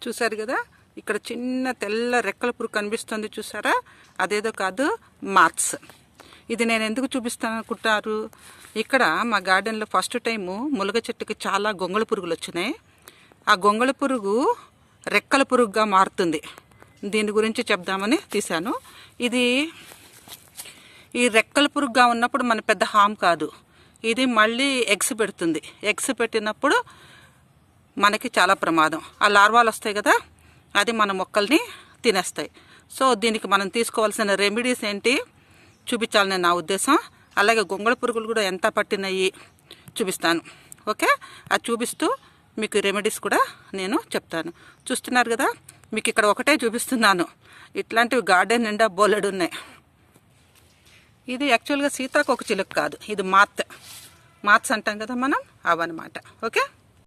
చూసారు కదా ఇక్కడ చిన్న తెల్ల రెక్కల పురుగు కనిపిస్తుంది చూసారా అదేదో కాదు మార్క్స్ ఇది నేను ఎందుకు చూపిస్తాను అనుకుంటారు ఇక్కడ మా గార్డెన్లో ఫస్ట్ టైము ములగ చెట్టుకి చాలా గొంగళ పురుగులు వచ్చినాయి ఆ గొంగళ పురుగు రెక్కల పురుగుగా మారుతుంది దీని గురించి చెప్దామని తీశాను ఇది ఈ రెక్కల పురుగుగా ఉన్నప్పుడు మన పెద్ద హామ్ కాదు ఇది మళ్ళీ ఎగ్స్ పెడుతుంది ఎగ్స్ పెట్టినప్పుడు మనకి చాలా ప్రమాదం ఆ లార్వాలు వస్తాయి కదా అది మన మొక్కల్ని తినేస్తాయి సో దీనికి మనం తీసుకోవాల్సిన రెమెడీస్ ఏంటి చూపించాలని నా ఉద్దేశం అలాగే గొంగళ పురుగులు కూడా ఎంత పట్టినాయి చూపిస్తాను ఓకే అది చూపిస్తూ మీకు రెమెడీస్ కూడా నేను చెప్తాను చూస్తున్నారు కదా మీకు ఇక్కడ ఒకటే చూపిస్తున్నాను ఇట్లాంటివి గార్డెన్ నిండా బోలెడు ఉన్నాయి ఇది యాక్చువల్గా సీతాకోక చిలుక కాదు ఇది మాత్ మాత్స్ అంటాం కదా మనం అవన్నమాట ఓకే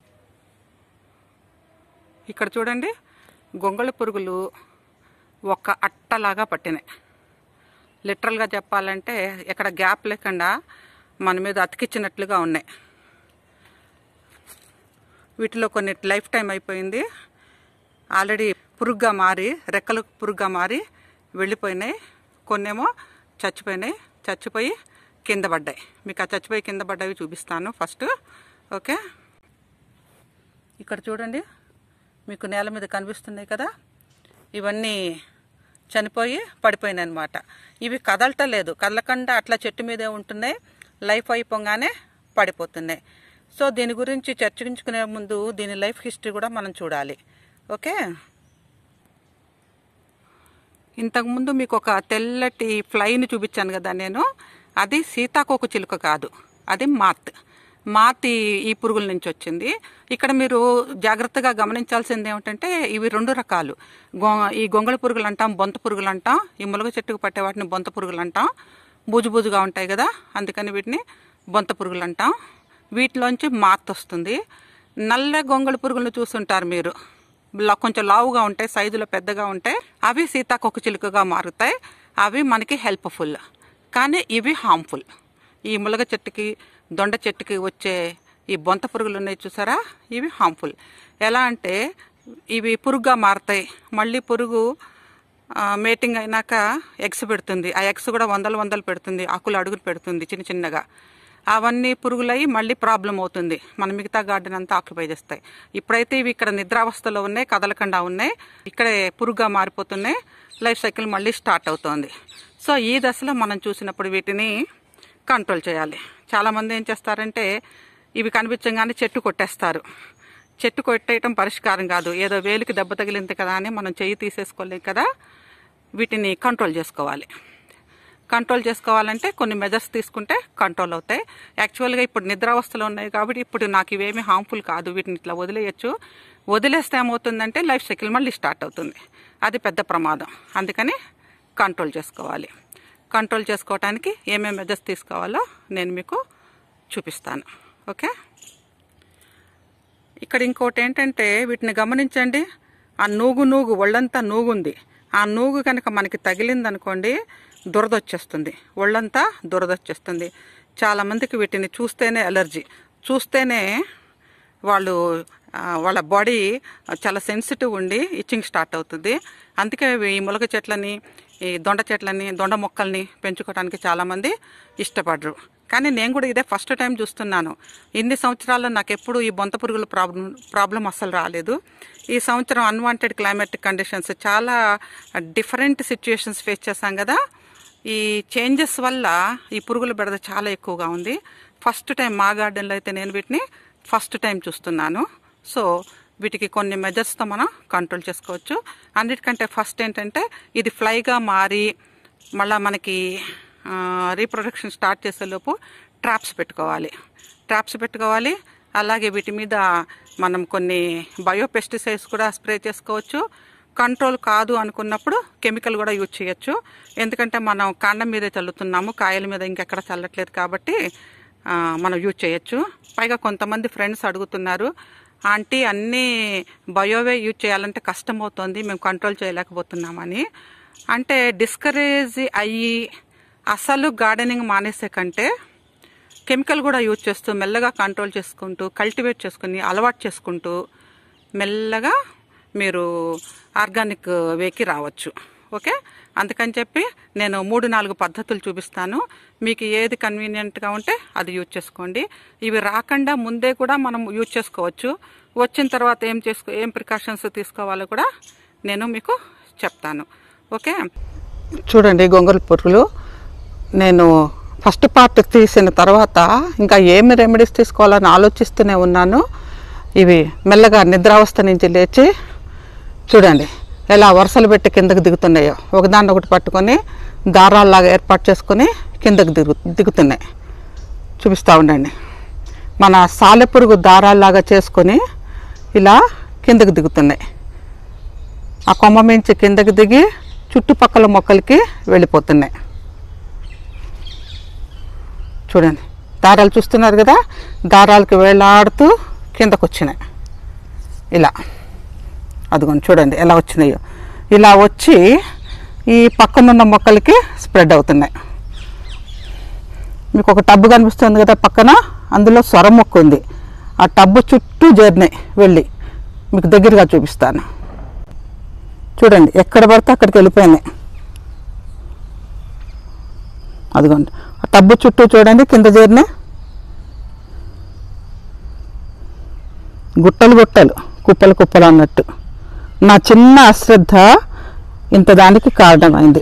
ఇక్కడ చూడండి గొంగళి పురుగులు ఒక అట్టలాగా పట్టినాయి లిటరల్గా చెప్పాలంటే ఎక్కడ గ్యాప్ లేకుండా మన మీద అతికిచ్చినట్లుగా ఉన్నాయి వీటిలో కొన్ని లైఫ్ టైం అయిపోయింది ఆల్రెడీ పురుగుగా మారి రెక్కలు పురుగుగా మారి వెళ్ళిపోయినాయి కొన్నేమో చచ్చిపోయినాయి చచ్చిపోయి కింద పడ్డాయి మీకు ఆ చచ్చిపోయి కింద పడ్డవి చూపిస్తాను ఫస్ట్ ఓకే ఇక్కడ చూడండి మీకు నేల మీద కనిపిస్తున్నాయి కదా ఇవన్నీ చనిపోయి పడిపోయినాయి అనమాట ఇవి కదలటలేదు కదలకుండా అట్లా చెట్టు మీదే ఉంటున్నాయి లైఫ్ అయిపోగానే పడిపోతున్నాయి సో దీని గురించి చర్చించుకునే ముందు దీని లైఫ్ హిస్టరీ కూడా మనం చూడాలి ఓకే ఇంతకుముందు మీకు ఒక తెల్లటి ఫ్లైని చూపించాను కదా నేను అది సీతాకోక చిలుక కాదు అది మాత్ మాత్ ఈ- ఈ పురుగుల నుంచి వచ్చింది ఇక్కడ మీరు జాగ్రత్తగా గమనించాల్సింది ఏమిటంటే ఇవి రెండు రకాలు గొ ఈ గొంగళ పురుగులు అంటాం బొంత పురుగులు అంటాం ఈ ములగ చెట్టుకు పట్టే వాటిని బొంత పురుగులు అంటాం బూజు బూజుగా ఉంటాయి కదా అందుకని వీటిని బొంత పురుగులు అంటాం వీటిలోంచి మాత్ వస్తుంది నల్ల గొంగళ పురుగులను చూస్తుంటారు మీరు లా- కొంచెం లావుగా ఉంటాయి సైజులో పెద్దగా ఉంటాయి అవి సీతాకొక చిలుకగా మారుతాయి అవి మనకి హెల్ప్ఫుల్ కానీ ఇవి హార్మ్ఫుల్ ఈ ములగ చెట్టుకి దొండ చెట్టుకి వచ్చే ఈ బొంత పురుగులు ఉన్నాయి చూసారా ఇవి హార్మ్ఫుల్ ఎలా అంటే ఇవి పురుగుగా మారుతాయి మళ్ళీ పురుగు ఆ, మేటింగ్ అయినాక ఎగ్స్ పెడుతుంది ఆ ఎగ్స్ కూడా వందలు వందలు పెడుతుంది ఆకులు అడుగులు పెడుతుంది చిన్న చిన్నగా అవన్నీ పురుగులయ్యి మళ్ళీ ప్రాబ్లం అవుతుంది మన మిగతా గార్డెన్ అంతా ఆక్యుపై చేస్తాయి ఇప్పుడైతే ఇవి ఇక్కడ నిద్రావస్థలో ఉన్నాయి కదలకుండా ఉన్నాయి ఇక్కడే పురుగుగా మారిపోతున్నాయి లైఫ్ సైకిల్ మళ్ళీ స్టార్ట్ అవుతోంది సో ఈ దశలో మనం చూసినప్పుడు వీటిని కంట్రోల్ చేయాలి చాలామంది ఏం చేస్తారంటే ఇవి కనిపించగానే చెట్టు కొట్టేస్తారు చెట్టు కొట్టేయటం పరిష్కారం కాదు ఏదో వేలికి దెబ్బ తగిలింది కదా అని మనం చెయ్యి తీసేసుకోలేం కదా వీటిని కంట్రోల్ చేసుకోవాలి కంట్రోల్ చేసుకోవాలంటే కొన్ని మెజర్స్ తీసుకుంటే కంట్రోల్ అవుతాయి యాక్చువల్గా ఇప్పుడు నిద్రావస్థలో ఉన్నాయి కాబట్టి ఇప్పుడు నాకు ఇవేమీ హార్మ్ఫుల్ కాదు వీటిని ఇట్లా వదిలేయచ్చు వదిలేస్తే ఏమవుతుందంటే లైఫ్ సైకిల్ మళ్ళీ స్టార్ట్ అవుతుంది అది పెద్ద ప్రమాదం అందుకని కంట్రోల్ చేసుకోవాలి కంట్రోల్ చేసుకోవడానికి ఏమేమి మెజర్స్ తీసుకోవాలో నేను మీకు చూపిస్తాను ఓకే ఇక్కడ ఇంకోటి ఏంటంటే వీటిని గమనించండి ఆ నూగు నూగు ఒళ్ళంతా నూగుంది ఆ నూగు కనుక మనకి తగిలిందనుకోండి దురద వచ్చేస్తుంది ఒళ్ళంతా దురద వచ్చేస్తుంది చాలా మందికి వీటిని చూస్తేనే అలర్జీ చూస్తేనే వాళ్ళు ఆ, వాళ్ళ బాడీ చాలా సెన్సిటివ్ ఉండి ఇచ్చింగ్ స్టార్ట్ అవుతుంది అందుకే ఈ ములగ చెట్లని ఈ దొండ చెట్లని దొండ మొక్కల్ని పెంచుకోవడానికి చాలామంది ఇష్టపడరు కానీ నేను కూడా ఇదే ఫస్ట్ టైం చూస్తున్నాను ఇన్ని సంవత్సరాల్లో నాకు ఎప్పుడు ఈ బొంత పురుగుల ప్రాబ్లం ప్రాబ్లం అస్సలు రాలేదు ఈ సంవత్సరం అన్వాంటెడ్ క్లైమాటిక్ కండిషన్స్ చాలా డిఫరెంట్ సిచ్యుయేషన్స్ ఫేస్ చేశాం కదా ఈ చేంజెస్ వల్ల ఈ పురుగుల బెడద చాలా ఎక్కువగా ఉంది ఫస్ట్ టైం మా గార్డెన్లో అయితే నేను వీటిని ఫస్ట్ టైం చూస్తున్నాను సో వీటికి కొన్ని మెజర్స్తో మనం కంట్రోల్ చేసుకోవచ్చు అన్నిటికంటే ఫస్ట్ ఏంటంటే ఇది ఫ్లైగా మారి మళ్ళీ మనకి రీప్రొడక్షన్ స్టార్ట్ చేసేలోపు ట్రాప్స్ పెట్టుకోవాలి ట్రాప్స్ పెట్టుకోవాలి అలాగే వీటి మీద మనం కొన్ని బయోపెస్టిసైడ్స్ కూడా స్ప్రే చేసుకోవచ్చు కంట్రోల్ కాదు అనుకున్నప్పుడు కెమికల్ కూడా యూజ్ చేయొచ్చు ఎందుకంటే మనం కాండం మీదే చల్లుతున్నాము కాయల మీద ఇంకెక్కడ చల్లట్లేదు కాబట్టి ఆ, మనం యూజ్ చేయొచ్చు పైగా కొంతమంది ఫ్రెండ్స్ అడుగుతున్నారు ఆంటీ అన్నీ బయోవే యూజ్ చేయాలంటే కష్టం అవుతుంది మేము కంట్రోల్ చేయలేకపోతున్నామని అంటే డిస్కరేజ్ అయ్యి అసలు గార్డెనింగ్ మానేసే కంటే కెమికల్ కూడా యూజ్ చేస్తూ మెల్లగా కంట్రోల్ చేసుకుంటూ కల్టివేట్ చేసుకుని అలవాటు చేసుకుంటూ మెల్లగా మీరు ఆర్గానిక్ వేకి రావచ్చు ఓకే అందుకని చెప్పి నేను మూడు నాలుగు పద్ధతులు చూపిస్తాను మీకు ఏది కన్వీనియంట్గా ఉంటే అది యూజ్ చేసుకోండి ఇవి రాకుండా ముందే కూడా మనం యూజ్ చేసుకోవచ్చు వచ్చిన తర్వాత ఏం చేసుకో ఏం ప్రికాషన్స్ తీసుకోవాలో కూడా నేను మీకు చెప్తాను ఓకే చూడండి గొంగళి పురుగులు నేను ఫస్ట్ పార్ట్ తీసిన తర్వాత ఇంకా ఏమి రెమెడీస్ తీసుకోవాలని ఆలోచిస్తూనే ఉన్నాను ఇవి మెల్లగా నిద్రావస్థ నుంచి లేచి చూడండి ఎలా వరుసలు పెట్టి కిందకు దిగుతున్నాయో ఒకదాన్ని ఒకటి పట్టుకొని దారాల్లాగా ఏర్పాటు చేసుకొని కిందకు దిగు దిగుతున్నాయి చూపిస్తూ ఉండండి మన సాలెపురుగు దారాల్లాగా చేసుకొని ఇలా కిందకు దిగుతున్నాయి ఆ కొమ్మ మించి కిందకి దిగి చుట్టుపక్కల మొక్కలకి వెళ్ళిపోతున్నాయి చూడండి దారాలు చూస్తున్నారు కదా దారాలకి వేలాడుతూ కిందకు వచ్చినాయి ఇలా అదిగోండి చూడండి ఎలా వచ్చినాయో ఇలా వచ్చి ఈ పక్కనున్న మొక్కలకి స్ప్రెడ్ అవుతున్నాయి మీకు ఒక టబ్బు కనిపిస్తుంది కదా పక్కన అందులో సొర మొక్క ఉంది ఆ టబ్బు చుట్టూ చేరినాయి వెళ్ళి మీకు దగ్గరగా చూపిస్తాను చూడండి ఎక్కడ పడితే అక్కడికి వెళ్ళిపోయినాయి అదిగోండి ఆ టబ్బు చుట్టూ చూడండి కింద చేరినాయి గుట్టలు గుట్టలు కుప్పలు కుప్పలు అన్నట్టు నా చిన్న అశ్రద్ధ ఇంత దానికి కారణమైంది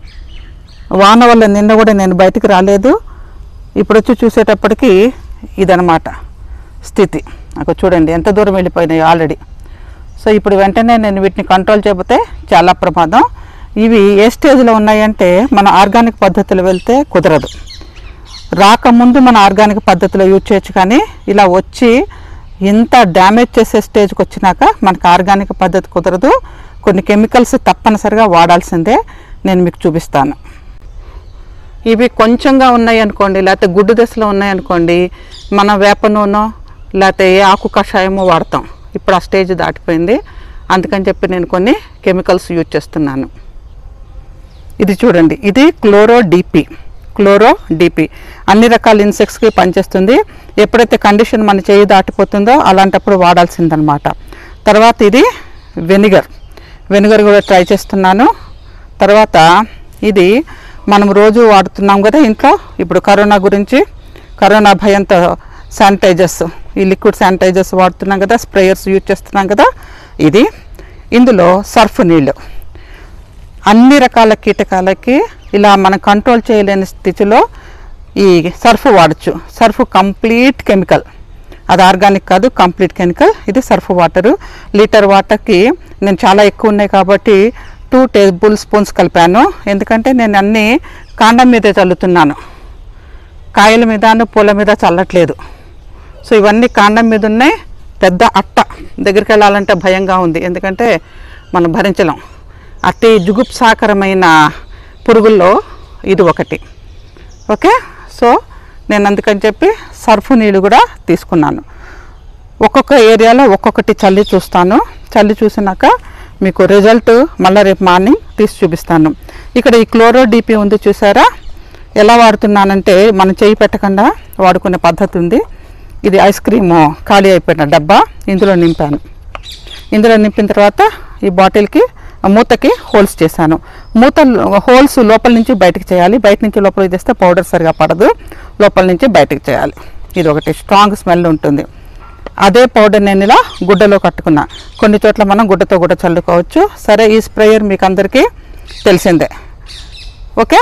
వాన వల్ల నిన్న కూడా నేను బయటికి రాలేదు ఇప్పుడు వచ్చి చూసేటప్పటికి ఇదనమాట స్థితి నాకు చూడండి ఎంత దూరం వెళ్ళిపోయినాయి ఆల్రెడీ సో ఇప్పుడు వెంటనే నేను వీటిని కంట్రోల్ చేయకపోతే చాలా ప్రమాదం ఇవి ఏ స్టేజ్లో ఉన్నాయంటే మన ఆర్గానిక్ పద్ధతిలో వెళ్తే కుదరదు రాకముందు మన ఆర్గానిక్ పద్ధతిలో యూజ్ చేయొచ్చు కానీ ఇలా వచ్చి ఇంత డ్యామేజ్ చేసే స్టేజ్కి వచ్చినాక మనకు ఆర్గానిక్ పద్ధతి కుదరదు కొన్ని కెమికల్స్ తప్పనిసరిగా వాడాల్సిందే నేను మీకు చూపిస్తాను ఇవి కొంచెంగా ఉన్నాయి అనుకోండి లేకపోతే గుడ్డు దశలో ఉన్నాయి అనుకోండి మన వేప నూనె లేకపోతే ఏ ఆకు కషాయమో వాడతాం ఇప్పుడు ఆ స్టేజ్ దాటిపోయింది అందుకని చెప్పి నేను కొన్ని కెమికల్స్ యూజ్ చేస్తున్నాను ఇది చూడండి ఇది క్లోరో డిపి క్లోరో డిపి అన్ని రకాల ఇన్సెక్ట్స్కి పనిచేస్తుంది ఎప్పుడైతే కండిషన్ మన చేయి దాటిపోతుందో అలాంటప్పుడు వాడాల్సిందనమాట తర్వాత ఇది వెనిగర్ వెనిగర్ కూడా ట్రై చేస్తున్నాను తర్వాత ఇది మనం రోజు వాడుతున్నాం కదా ఇంట్లో ఇప్పుడు కరోనా గురించి కరోనా భయంతో శానిటైజర్స్ ఈ లిక్విడ్ శానిటైజర్స్ వాడుతున్నాం కదా స్ప్రేయర్స్ యూజ్ చేస్తున్నాం కదా ఇది ఇందులో సర్ఫ్ నీళ్ళు అన్ని రకాల కీటకాలకి ఇలా మనం కంట్రోల్ చేయలేని స్థితిలో ఈ సర్ఫ్ వాడచ్చు సర్ఫ్ కంప్లీట్ కెమికల్ అది ఆర్గానిక్ కాదు కంప్లీట్ కెమికల్ ఇది సర్ఫ్ వాటరు లీటర్ వాటర్కి నేను చాలా ఎక్కువ ఉన్నాయి కాబట్టి టూ టేబుల్ స్పూన్స్ కలిపాను ఎందుకంటే నేను అన్నీ కాండం మీదే చల్లుతున్నాను కాయల మీద పూల మీద చల్లట్లేదు సో ఇవన్నీ కాండం మీద ఉన్నాయి పెద్ద అట్ట దగ్గరికి వెళ్ళాలంటే భయంగా ఉంది ఎందుకంటే మనం భరించలేం అతి జుగుప్సాకరమైన పురుగుల్లో ఇది ఒకటి ఓకే సో నేను అందుకని చెప్పి సర్ఫ్ నీళ్ళు కూడా తీసుకున్నాను ఒక్కొక్క ఏరియాలో ఒక్కొక్కటి చల్లి చూస్తాను చల్లి చూసినాక మీకు రిజల్ట్ మళ్ళీ రేపు మార్నింగ్ తీసి చూపిస్తాను ఇక్కడ ఈ క్లోరో డిపి ఉంది చూసారా ఎలా వాడుతున్నానంటే మనం చేయి పెట్టకుండా వాడుకునే పద్ధతి ఉంది ఇది ఐస్ క్రీము ఖాళీ అయిపోయిన డబ్బా ఇందులో నింపాను ఇందులో నింపిన తర్వాత ఈ బాటిల్కి ఆ మూతకి హోల్స్ చేశాను మూత హోల్స్ లోపల నుంచి బయటకు చేయాలి బయట నుంచి లోపలికి చేస్తే పౌడర్ సరిగా పడదు లోపల నుంచి బయటకు చేయాలి ఇది ఒకటి స్ట్రాంగ్ స్మెల్ ఉంటుంది అదే పౌడర్ నేను ఇలా గుడ్డలో కట్టుకున్నా కొన్ని చోట్ల మనం గుడ్డతో కూడా చల్లుకోవచ్చు సరే ఈ స్ప్రేయర్ మీకు అందరికీ తెలిసిందే ఓకే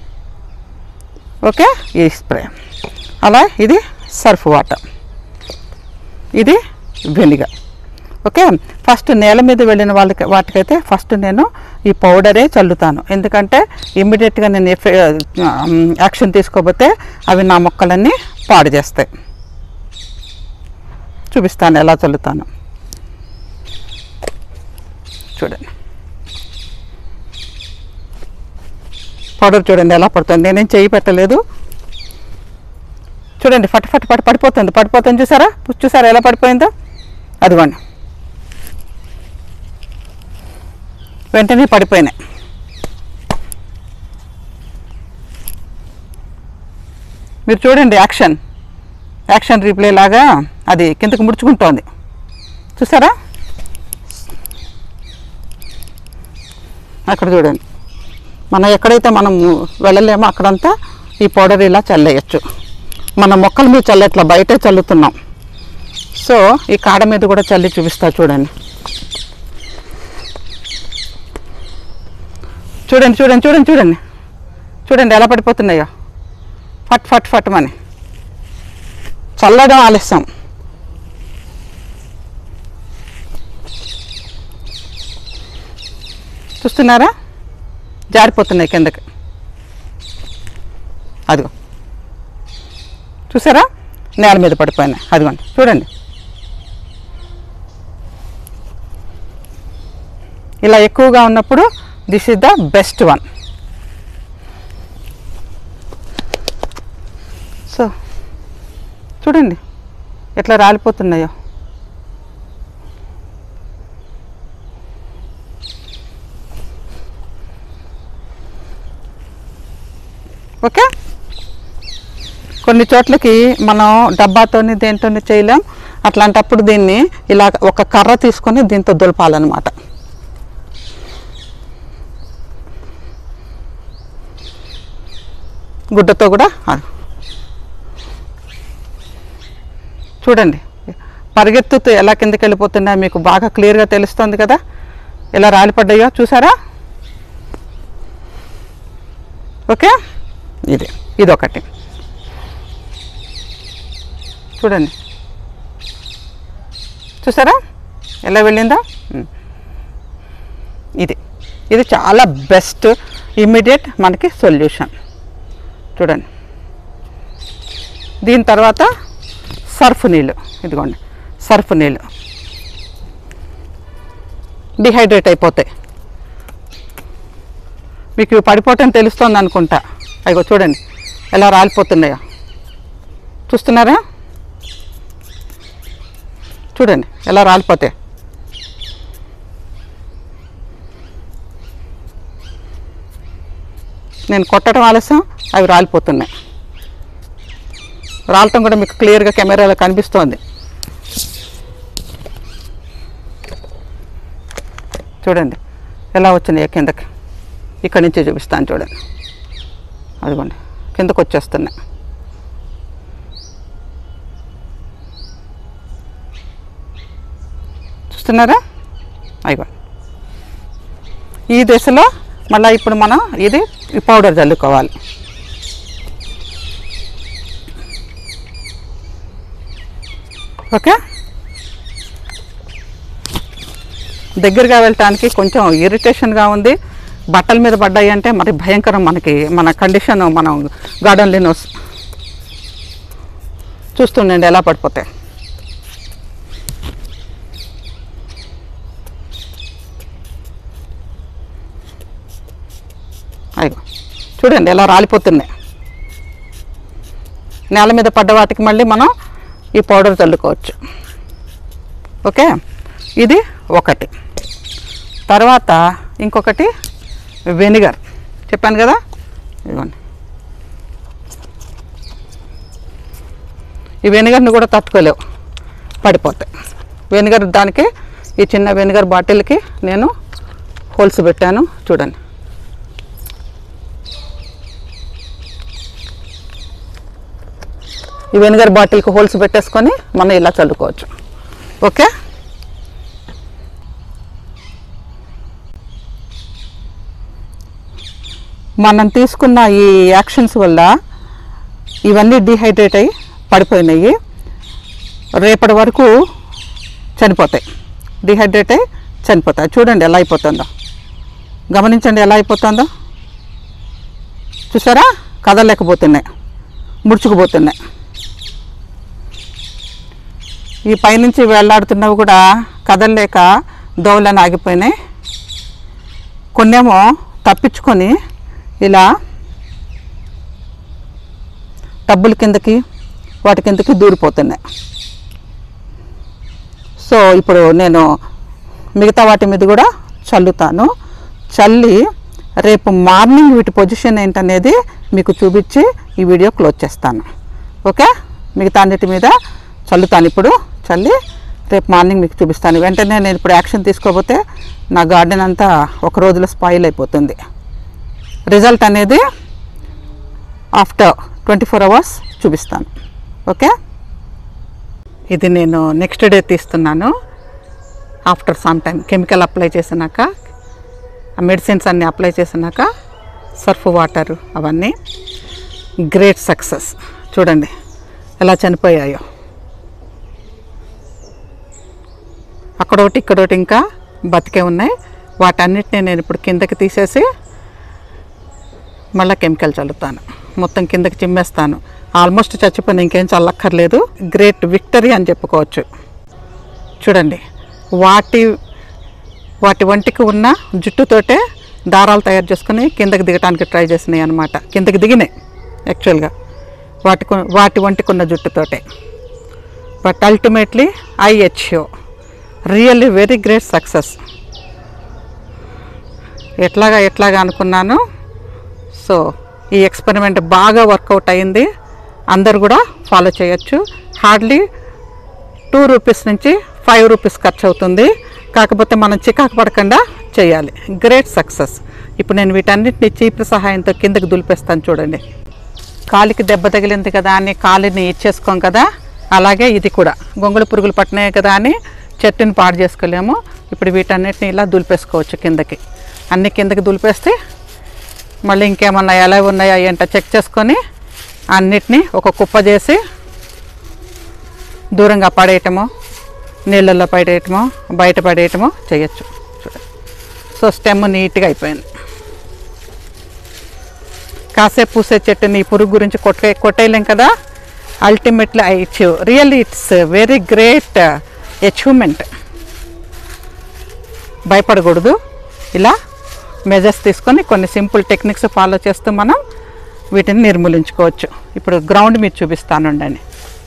ఓకే ఈ స్ప్రే అలా ఇది సర్ఫ్ వాటర్ ఇది వెనిగర్ ఓకే ఫస్ట్ నేల మీద వెళ్ళిన వాళ్ళకి వాటికైతే ఫస్ట్ నేను ఈ పౌడరే చల్లుతాను ఎందుకంటే ఇమ్మీడియట్గా నేను ఎఫె- యాక్షన్ తీసుకోకపోతే అవి నా మొక్కలన్నీ పాడు చేస్తాయి చూపిస్తాను ఎలా చల్లుతాను చూడండి పౌడర్ చూడండి ఎలా పడుతుంది నేనేం చేయి పెట్టలేదు చూడండి ఫట్ ఫట్ పడి పడిపోతుంది పడిపోతుంది చూసారా చూసారా ఎలా పడిపోయిందో అదిగోండి వెంటనే పడిపోయినాయి మీరు చూడండి యాక్షన్ యాక్షన్ రీప్లే లాగా అది కిందకు ముడుచుకుంటోంది చూసారా అక్కడ చూడండి మనం ఎక్కడైతే మనం వెళ్ళలేమో అక్కడంతా ఈ పౌడర్ ఇలా చల్లేయచ్చు మన మొక్కల మీద చల్లట్లా బయటే చల్లుతున్నాం సో ఈ కాడ మీద కూడా చల్లి చూపిస్తా చూడండి చూడండి చూడండి చూడండి చూడండి చూడండి ఎలా పడిపోతున్నాయో ఫట్ ఫట్ ఫట్ మని చల్లడం ఆలస్యం చూస్తున్నారా జారిపోతున్నాయి కిందకి అదిగో చూసారా నేల మీద పడిపోయినాయి అదిగోండి చూడండి ఇలా ఎక్కువగా ఉన్నప్పుడు this is the best one so చూడండి ఎట్లా రాలిపోతున్నాయో ఓకే కొన్ని చోట్లకి మనం డబ్బాతోని దేంతోని చేయలేం అట్లాంటప్పుడు దీన్ని ఇలా ఒక కర్ర తీసుకొని దీంతో దులపాలన్నమాట గుడ్డతో కూడా అది. చూడండి పరిగెత్తుతూ ఎలా కిందకి వెళ్ళిపోతున్నాయో మీకు బాగా క్లియర్గా తెలుస్తుంది కదా ఎలా రాలిపడ్డాయో చూసారా ఓకే ఇది ఇది ఒకటి చూడండి చూసారా ఎలా వెళ్ళిందా ఉమ్. ఇది ఇది చాలా బెస్ట్ ఇమ్మీడియట్ మనకి సొల్యూషన్ చూడండి దీని తర్వాత సర్ఫ్ నీళ్ళు ఇదిగోండి సర్ఫ్ నీళ్ళు డిహైడ్రేట్ అయిపోతాయి మీకు ఇవి పడిపోవటం తెలుస్తుంది అనుకుంటా అయ్యో చూడండి ఎలా రాలిపోతున్నాయో చూస్తున్నారా చూడండి ఎలా రాలిపోతాయి నేను కొట్టడం ఆలస్యం అవి రాలిపోతున్నాయి రాలటం కూడా మీకు క్లియర్గా కెమెరాలో కనిపిస్తోంది చూడండి ఎలా వచ్చినాయి కిందకి ఇక్కడి నుంచి చూపిస్తాను చూడండి అదిగోండి కిందకు వచ్చేస్తున్నాయి చూస్తున్నారా అయ్యో ఈ దశలో మళ్ళీ ఇప్పుడు మనం ఇది ఈ పౌడర్ చల్లుకోవాలి ఓకే దగ్గరగా వెళ్ళటానికి కొంచెం ఇరిటేషన్గా ఉంది బట్టల మీద పడ్డాయి అంటే మరి భయంకరం మనకి మన కండిషన్ మనం గార్డెన్ లినోస్ చూస్తుండండి ఎలా పడిపోతాయి అయ్యో చూడండి ఎలా రాలిపోతున్నాయి నేల మీద పడ్డ వాటికి మళ్ళీ మనం ఈ పౌడర్ చల్లుకోవచ్చు ఓకే ఇది ఒకటి తర్వాత ఇంకొకటి వెనిగర్ చెప్పాను కదా ఇదిగోండి ఈ వెనిగర్ని కూడా తట్టుకోలేవు పడిపోతాయి వెనిగర్ దానికి ఈ చిన్న వెనిగర్ బాటిల్కి నేను హోల్స్ పెట్టాను చూడండి ఈ వెనిగర్ బాటిల్కి హోల్స్ పెట్టేసుకొని మనం ఇలా చల్లుకోవచ్చు ఓకే మనం తీసుకున్న ఈ యాక్షన్స్ వల్ల ఇవన్నీ డిహైడ్రేట్ అయ్యి పడిపోయినాయి రేపటి వరకు చనిపోతాయి డిహైడ్రేట్ అయ్యి చనిపోతాయి చూడండి ఎలా అయిపోతుందో గమనించండి ఎలా అయిపోతుందో చూసారా కదలలేకపోతున్నాయి ముడుచుకుపోతున్నాయి ఈ పైనుంచి వేలాడుతున్నవి కూడా కదలలేక దోవలను ఆగిపోయినాయి కొన్నేమో తప్పించుకొని ఇలా టబ్బుల కిందకి వాటి కిందకి దూరిపోతున్నాయి సో ఇప్పుడు నేను మిగతా వాటి మీద కూడా చల్లుతాను చల్లి రేపు మార్నింగ్ వీటి పొజిషన్ ఏంటనేది మీకు చూపించి ఈ వీడియో క్లోజ్ చేస్తాను ఓకే మిగతా అన్నిటి మీద చల్లుతాను ఇప్పుడు చల్లి రేపు మార్నింగ్ మీకు చూపిస్తాను వెంటనే నేను ఇప్పుడు యాక్షన్ తీసుకోకపోతే నా గార్డెన్ అంతా ఒక రోజులో స్పాయిల్ అయిపోతుంది రిజల్ట్ అనేది ఆఫ్టర్ ట్వంటీ ఫోర్ అవర్స్ చూపిస్తాను ఓకే ఇది నేను నెక్స్ట్ డే తీస్తున్నాను after some time chemical apply చేసినాక ఆ మెడిసిన్స్ అన్నీ అప్లై చేసినాక సర్ఫ్ వాటర్ అవన్నీ గ్రేట్ సక్సెస్ చూడండి ఎలా చనిపోయాయో అక్కడొకటి ఇక్కడొకటి ఇంకా బతికే ఉన్నాయి వాటన్నిటిని నేను ఇప్పుడు కిందకి తీసేసి మళ్ళీ కెమికల్ చల్లుతాను మొత్తం కిందకి చిమ్మేస్తాను ఆల్మోస్ట్ చచ్చిపోయిన ఇంకేం చల్లక్కర్లేదు గ్రేట్ విక్టరీ అని చెప్పుకోవచ్చు చూడండి వాటి వాటి వంటికి ఉన్న జుట్టుతోటే దారాలు తయారు చేసుకుని కిందకి దిగటానికి ట్రై చేసినాయి అనమాట కిందకి దిగినాయి యాక్చువల్గా వాటి వాటి వంటికి ఉన్న జుట్టుతోటే బట్ అల్టిమేట్లీ ఐహెచ్ఓ రియల్లీ వెరీ గ్రేట్ సక్సెస్ ఎట్లాగా ఎట్లాగా అనుకున్నాను సో ఈ ఎక్స్పెరిమెంట్ బాగా వర్కౌట్ అయింది అందరు కూడా ఫాలో చేయొచ్చు హార్డ్లీ టూ రూపీస్ నుంచి ఫైవ్ రూపీస్ ఖర్చు అవుతుంది కాకపోతే మనం చికాకు పడకుండా చేయాలి గ్రేట్ సక్సెస్ ఇప్పుడు నేను వీటన్నిటిని చీపురు సహాయంతో కిందకి దులిపేస్తాను చూడండి కాలికి దెబ్బ తగిలింది కదా అని కాలిని ఇచ్చేసుకోం కదా అలాగే ఇది కూడా గొంగళి పురుగులు పట్టినాయి కదా అని చెట్టుని పాడు చేసుకోలేము ఇప్పుడు వీటన్నిటిని ఇలా దులిపేసుకోవచ్చు కిందకి అన్ని కిందకి దులిపేస్తే మళ్ళీ ఇంకేమన్నా ఎలా ఉన్నాయా ఏంటో చెక్ చేసుకొని అన్నిటినీ ఒక కుప్ప చేసి దూరంగా పడేయటమో నీళ్ళల్లో పడేయటమో బయట పడేయటమో చేయొచ్చు చూడండి సో స్టెమ్ నీట్గా అయిపోయింది కాసేపు పూసే చెట్టుని ఈ పురుగు గురించి కొట్టే కొట్టేయలేం కదా ultimately I achieve really it's very great achievement భయపడకూడదు ఇలా మెజర్స్ తీసుకొని కొన్ని సింపుల్ టెక్నిక్స్ ఫాలో చేస్తూ మనం వీటిని నిర్మూలించుకోవచ్చు ఇప్పుడు గ్రౌండ్ మీద చూపిస్తాను ఉండండి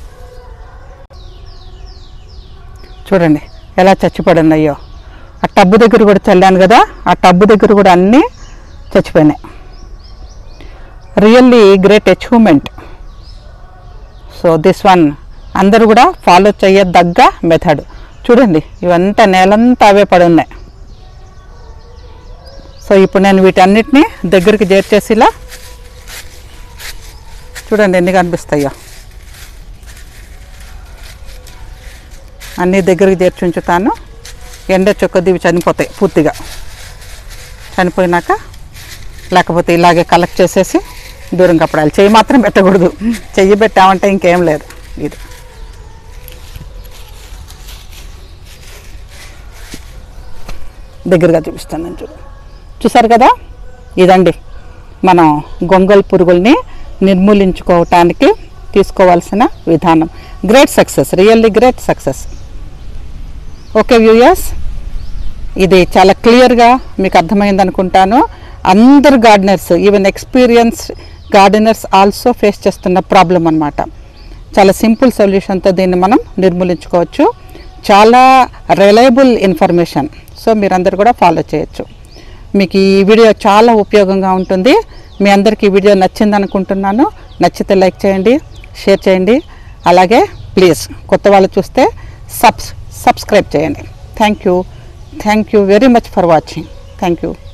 చూడండి ఎలా చచ్చిపడి ఉన్నాయో ఆ టబ్బు దగ్గర కూడా చల్లాను కదా ఆ టబ్బు దగ్గర కూడా అన్నీ చచ్చిపోయినాయి really great achievement so this one అందరూ కూడా ఫాలో చేయదగ్గ మెథడ్ చూడండి ఇవంతా నేలంతా అవే పడి ఉన్నాయి సో ఇప్పుడు నేను వీటన్నిటిని దగ్గరికి చేర్చేసి ఇలా చూడండి ఎన్ని కనిపిస్తాయో అన్నీ దగ్గరికి చేర్చి ఉంచుతాను ఎండ చొక్కది ఇవి చనిపోతాయి పూర్తిగా చనిపోయినాక లేకపోతే ఇలాగే కలెక్ట్ చేసేసి దూరంగా పడాలి చెయ్యి మాత్రం పెట్టకూడదు చెయ్యి పెట్టామంటే ఇంకేం లేదు ఇది దగ్గరగా చూపిస్తాను నేను చూడు చూసారు కదా ఇదండి మనం గొంగల్ పురుగుల్ని నిర్మూలించుకోవటానికి తీసుకోవాల్సిన విధానం great success really great success okay viewers ఇది చాలా క్లియర్గా మీకు అర్థమైంది అనుకుంటాను అందరు gardeners even experience gardeners also face చేస్తున్న ప్రాబ్లం అన్నమాట చాలా సింపుల్ సొల్యూషన్తో దీన్ని మనం నిర్మూలించుకోవచ్చు చాలా రిలయబుల్ ఇన్ఫర్మేషన్ సో మీరందరూ కూడా ఫాలో చేయొచ్చు మీకు ఈ వీడియో చాలా ఉపయోగంగా ఉంటుంది మీ అందరికీ ఈ వీడియో నచ్చింది అనుకుంటున్నాను నచ్చితే లైక్ చేయండి షేర్ చేయండి అలాగే ప్లీజ్ కొత్త వాళ్ళు చూస్తే సబ్స్ సబ్స్క్రైబ్ చేయండి thank you thank you very much for watching thank you